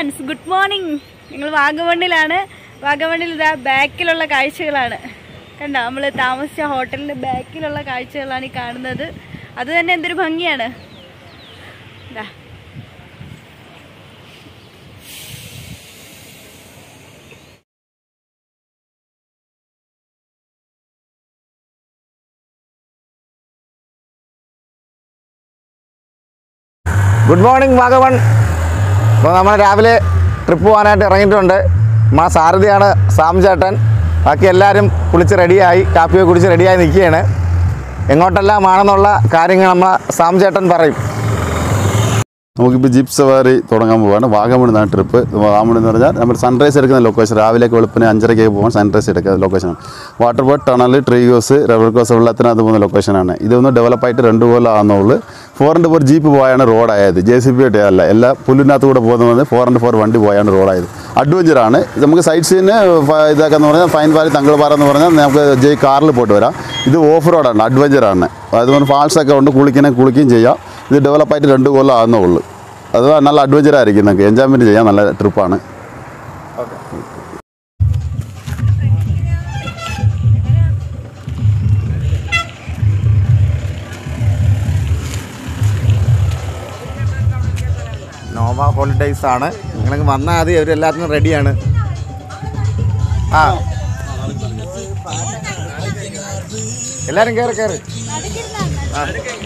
Friends good morning ഞങ്ങൾ വാഗമണ്ണിലാണ് വാഗമണ്ണിൽ ഇതാ ബാക്കിലുള്ള കാഴ്ചകളാണ് കണ്ടോ നമ്മൾ താമസിച്ച ഹോട്ടലിന്റെ ബാക്കിലുള്ള കാഴ്ചകളാണ് ഈ കാണുന്നത് അത് തന്നെ എന്തൊരു ഭംഗിയാണ് ഇതാ ഗുഡ് മോർണിംഗ് വാഗവൺ അപ്പോൾ നമ്മൾ രാവിലെ ട്രിപ്പ് പോകാനായിട്ട് ഇറങ്ങിയിട്ടുണ്ട് നമ്മളെ സാരഥിയാണ് സാം ചേട്ടൻ ബാക്കി എല്ലാവരും കുളിച്ച് റെഡിയായി കാപ്പിയൊക്കെ കുടിച്ച് റെഡിയായി നിൽക്കുകയാണ് എങ്ങോട്ടെല്ലാമാണെന്നുള്ള കാര്യങ്ങൾ നമ്മളെ സാം ചേട്ടൻ പറയും നമുക്കിപ്പോൾ ജീപ്പ് സവാരി തുടങ്ങാൻ പോവാണ് വാഗമൺ എന്നാണ് ട്രിപ്പ് വാഗമൺ എന്ന് പറഞ്ഞാൽ നമ്മൾ സൺറൈസ് എടുക്കുന്ന ലൊക്കേഷൻ രാവിലേക്ക് വെളുപ്പിന് അഞ്ചരയ്ക്ക് പോകാൻ സൺറൈസ് എടുക്കുന്ന ലൊക്കേഷനാണ് വാട്ടർ ബോട്ട് ടണൽ ട്രീഗോസ് റബ്ബർ കോസ് വെള്ളത്തിനകത്ത് പോകുന്ന ലൊക്കേഷനാണ് ഇതൊന്ന് ഡെവലപ്പായിട്ട് രണ്ട് കൊല്ലം ആകുന്നുള്ളൂ ഫോർ ഇൻറ്റു ഫോർ ജീപ്പ് പോയാണ് റോഡായത് ജെ സി ബി ആയിട്ട് അല്ല എല്ലാ പുല്ലിനകത്ത് കൂടെ പോകുന്നത് ഫോർ ഇൻറ്റു ഫോർ വണ്ടി പോയാണ് റോഡായത് അഡ്വഞ്ചറാണ് നമുക്ക് സൈഡ് സീന് ഇതാക്കാന്ന് പറഞ്ഞാൽ ഫൈൻ വാലി തങ്കൾപാറ എന്ന് പറഞ്ഞാൽ നമുക്ക് ജയ് കാറിൽ പോയിട്ട് വരാം ഇത് ഓഫ് റോഡാണ് അഡ്വഞ്ചറാണ് അതുകൊണ്ട് ഫാൾസൊക്കെ ഉണ്ട് കുളിക്കണേ കുളിക്കുകയും ചെയ്യാം ഇത് ഡെവലപ്പായിട്ട് രണ്ട് കൊല്ലം ആകുന്നേ ഉള്ളൂ അത് നല്ല അഡ്വഞ്ചർ ആയിരിക്കും നമുക്ക് എൻജോയ്മെൻറ്റ് ചെയ്യാൻ നല്ല ട്രിപ്പാണ് നോവ ഹോളിഡേയ്സ് ആണ് നിങ്ങൾക്ക് വന്നാൽ മതി അവരെല്ലാത്തിനും റെഡിയാണ് ആ എല്ലാവരും കയറി കയറി ആ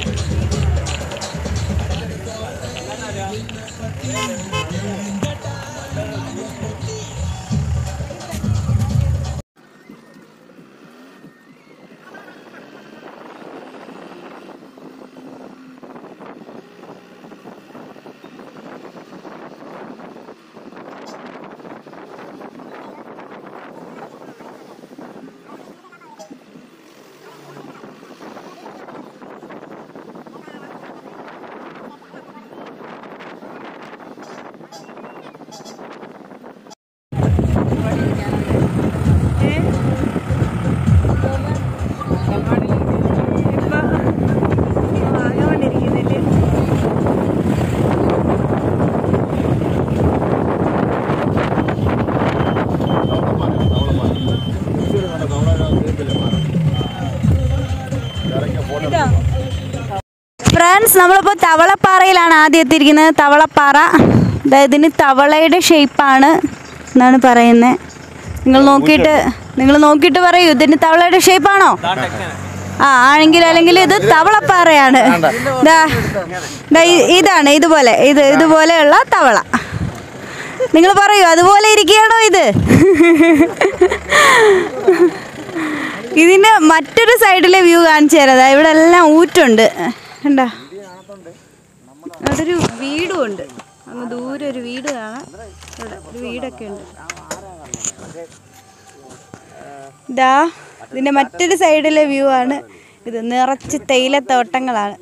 ഫ്രണ്ട്സ് നമ്മളിപ്പോൾ തവളപ്പാറയിലാണ് ആദ്യം എത്തിയിരിക്കുന്നത് തവളപ്പാറ ദാ ഇതിന് തവളയുടെ ഷേപ്പാണ് എന്നാണ് പറയുന്നത് നിങ്ങൾ നോക്കിയിട്ട് നിങ്ങൾ നോക്കിയിട്ട് പറയൂ ഇതിന് തവളയുടെ ഷേപ്പാണോ ആ ആണെങ്കിൽ അല്ലെങ്കിൽ ഇത് തവളപ്പാറയാണ് ദാ ദാ ഇ- ഇതാണ് ഇതുപോലെ ഇത് ഇതുപോലെയുള്ള തവള നിങ്ങൾ പറയൂ അതുപോലെ ഇരിക്കുകയാണോ ഇത് ഇതിന് മറ്റൊരു സൈഡിലെ വ്യൂ കാണിച്ചു തരാം ദാ ഇവിടെ എല്ലാം ഊറ്റുണ്ട് കണ്ടോ അതൊരു വീടും ഉണ്ട് അങ്ങ് ദൂരെ ഒരു വീട് കാണാം ഇവിടെ ഒരു വീടൊക്കെ ഉണ്ട് ഇതാ ഇതിന്റെ മറ്റൊരു സൈഡിലെ വ്യൂ ആണ് ഇത് നിറച്ച് തേയിലത്തോട്ടങ്ങളാണ്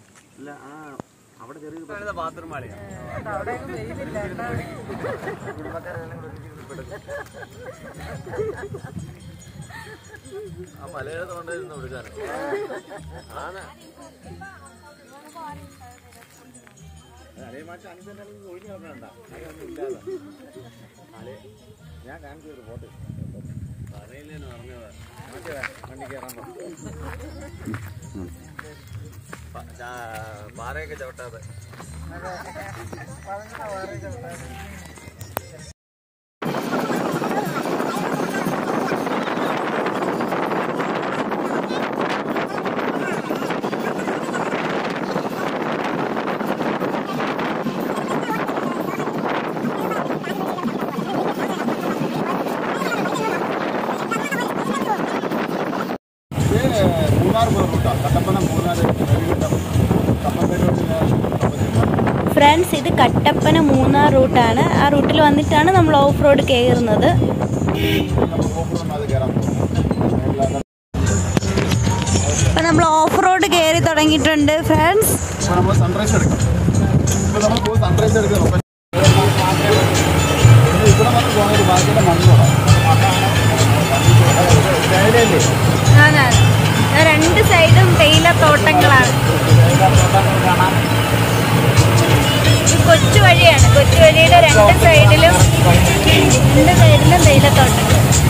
ഫ്രണ്ട്സ് ഇത് കട്ടപ്പന മൂന്നാർ റൂട്ടാണ് ആ റൂട്ടിൽ വന്നിട്ടാണ് നമ്മൾ ഓഫ് റോഡ് കയറുന്നത് ഇപ്പം നമ്മൾ ഓഫ് റോഡ് കയറി തുടങ്ങിയിട്ടുണ്ട് ഫ്രണ്ട്സ് ഇപ്പോൾ നമ്മൾ സൺറൈസ് എടുക്കാം ഇപ്പോൾ നമ്മൾ പോയി സൺറൈസ് എടുക്കുന്ന ലൊക്കേഷൻ ഇവിടെ വന്ന് പോകുന്നത് ബാക്കിയുടെ മണ്ണോടാണ് രണ്ട് സൈഡും തേയില തോട്ടങ്ങളാണ് ഇത് കൊച്ചു വഴിയാണ് കൊച്ചു വഴിയുടെ രണ്ട് രണ്ട് സൈഡിലും രണ്ട് സൈഡിലും തേയിലത്തോട്ടം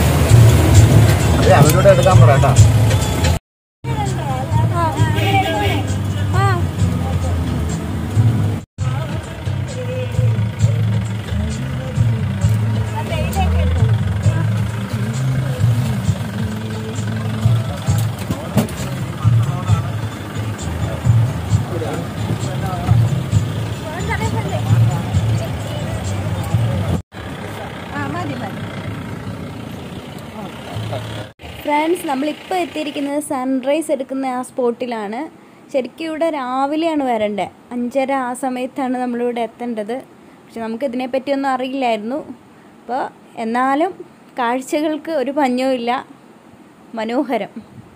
അവരോട് എടുക്കാൻ പറയാം ഫ്രണ്ട്സ് നമ്മളിപ്പോൾ എത്തിയിരിക്കുന്നത് സൺറൈസ് എടുക്കുന്ന ആ സ്പോട്ടിലാണ് ശരിക്കും ഇവിടെ രാവിലെയാണ് വരണ്ടേ അഞ്ചര ആ സമയത്താണ് നമ്മളിവിടെ എത്തേണ്ടത് പക്ഷെ നമുക്ക് ഇതിനെപ്പറ്റിയൊന്നും അറിയില്ലായിരുന്നു അപ്പോൾ എന്നാലും കാഴ്ചകൾക്ക് ഒരു പഞ്ഞവും ഇല്ല മനോഹരം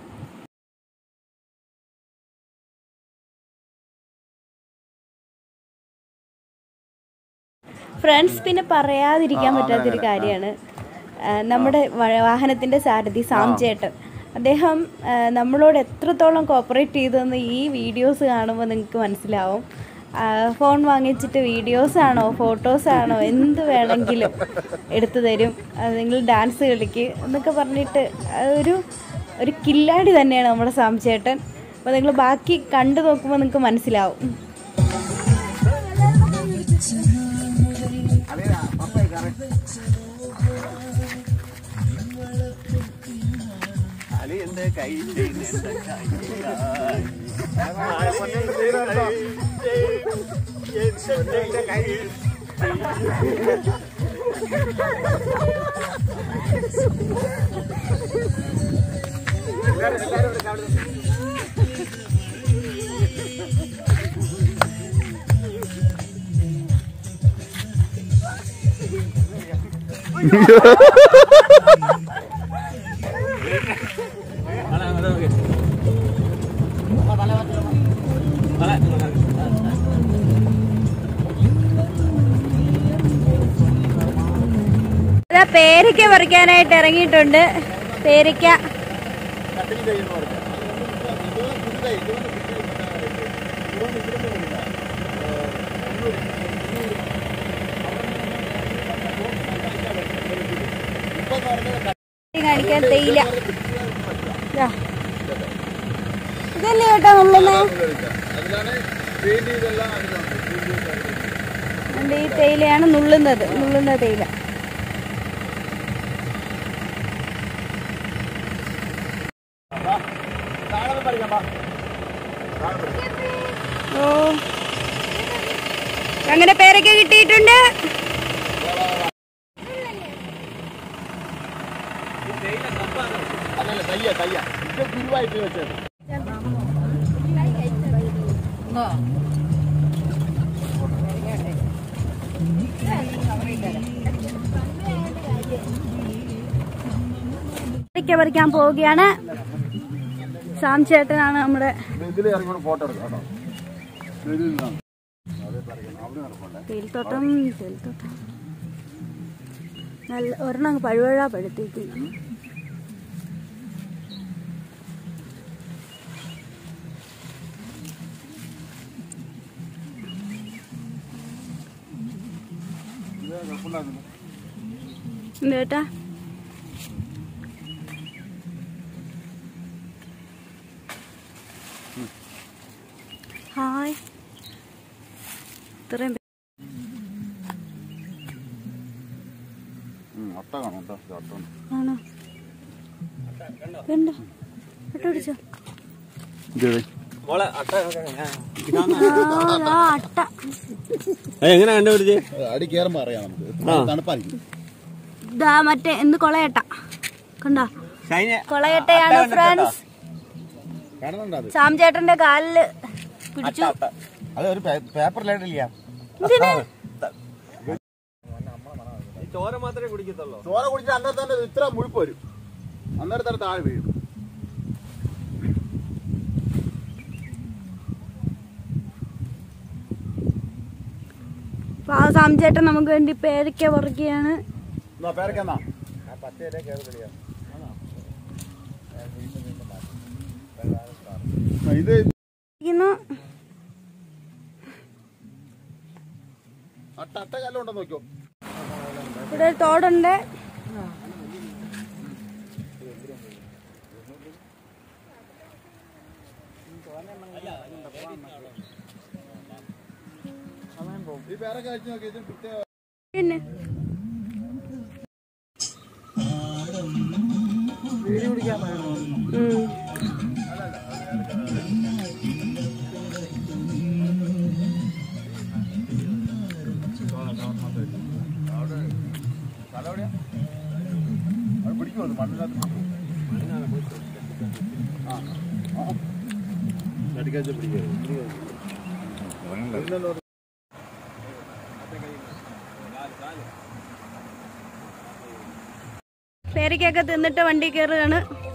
ഫ്രണ്ട്സ് പിന്നെ പറയാതിരിക്കാൻ പറ്റാത്തൊരു കാര്യമാണ് നമ്മുടെ വ- വാഹനത്തിൻ്റെ സാരഥി സാം ചേട്ടൻ അദ്ദേഹം ആ, നമ്മളോട് എത്രത്തോളം കോപ്പറേറ്റ് ചെയ്തതെന്ന് ഈ വീഡിയോസ് കാണുമ്പോൾ നിങ്ങൾക്ക് മനസ്സിലാവും ആ, ഫോൺ വാങ്ങിച്ചിട്ട് വീഡിയോസ് ആണോ ഫോട്ടോസ് ആണോ എന്ത് വേണമെങ്കിലും എടുത്തു തരും അത് നിങ്ങൾ ഡാൻസ് കളിക്ക് എന്നൊക്കെ പറഞ്ഞിട്ട് ആ ഒരു ഒരു കില്ലാടി തന്നെയാണ് നമ്മുടെ സാം ചേട്ടൻ അപ്പോൾ നിങ്ങൾ ബാക്കി കണ്ടു നോക്കുമ്പോൾ നിങ്ങൾക്ക് മനസ്സിലാവും അതാ പേരയ്ക്ക പറിക്കാനായിട്ട് ഇറങ്ങിയിട്ടുണ്ട് പേരയ്ക്ക കാണിക്കാൻ തേയില ദാ. ഇതല്ലേ കേട്ടോ നുള്ളുന്നേ അതുകൊണ്ട് ഈ തേയിലയാണ് നുള്ളുന്നത് നുള്ളുന്ന തേയില ഓ അങ്ങനെ പേരൊക്കെ കിട്ടിയിട്ടുണ്ട് പേരയ്ക്ക പറിക്കാൻ പോവുകയാണ് സാം ചേട്ടനാണ് നമ്മുടെ ഇതിൽ ഇറങ്ങി ഫോട്ടോ എടുക്കാം കേട്ടോ തേയിലത്തോട്ടം തേയിലത്തോട്ടം നല്ല ഒരെണ്ണം അങ്ങ് പഴുവഴ പഴുത്തേക്കുന്നു എന്താ ചേട്ടാ ഹായ് ഇത്രയും ഒട്ട കാണും കേട്ടോ ഇത് ഒട്ട ആണോ കണ്ടോ കേട്ടോ പിടിച്ചോ ഇത് ആ, അട്ട എങ്ങനെ കണ്ടുപിടിച്ച് അടി കയറുമ്പോൾ അറിയാം നമുക്ക് തണുപ്പായിരിക്കും ഇതാ മറ്റേ എന്ത് കൊളയട്ട കണ്ടോ ഷൈന കൊളയട്ടയാണ് ഫ്രണ്ട്സ് കാണുന്നുണ്ടോ അത് സാം ചേട്ടന്റെ കാലില് പിടിച്ചു അത് ഒരു പേപ്പറിലായിട്ടില്ല എന്തിന് ഈ ചോര മാത്രമേ കുടിക്കത്തുള്ളൂ ചോര കുടിച്ചിട്ട് അന്നേരം തന്നെ ഇത്ര മുഴുപ്പ് വരും അന്നേരം തന്നെ താഴെ വീഴും അപ്പൊ ആ സാം ചേട്ടൻ നമുക്ക് വേണ്ടി പേരയ്ക്ക പറിക്കുകയാണ് എന്നാ പേരക്കെന്നാ ഇത് ഇരിക്കുന്നു. അട്ട അട്ട കല്ലുണ്ടോ നോക്കിയോ ഇവിടെ ഒരു തോടുണ്ട് ഈ വേറെ കാഴ്ച നോക്കി ഇത് പ്രത്യേക പിന്നെ ഉം. അത് പിടിക്കുമോ അത് മണ്ണിനകത്ത് നടിക്കാച്ച പിടിക്കുമോ പേരയ്ക്കൊക്കെ തിന്നിട്ട് വണ്ടി കയറുകയാണ്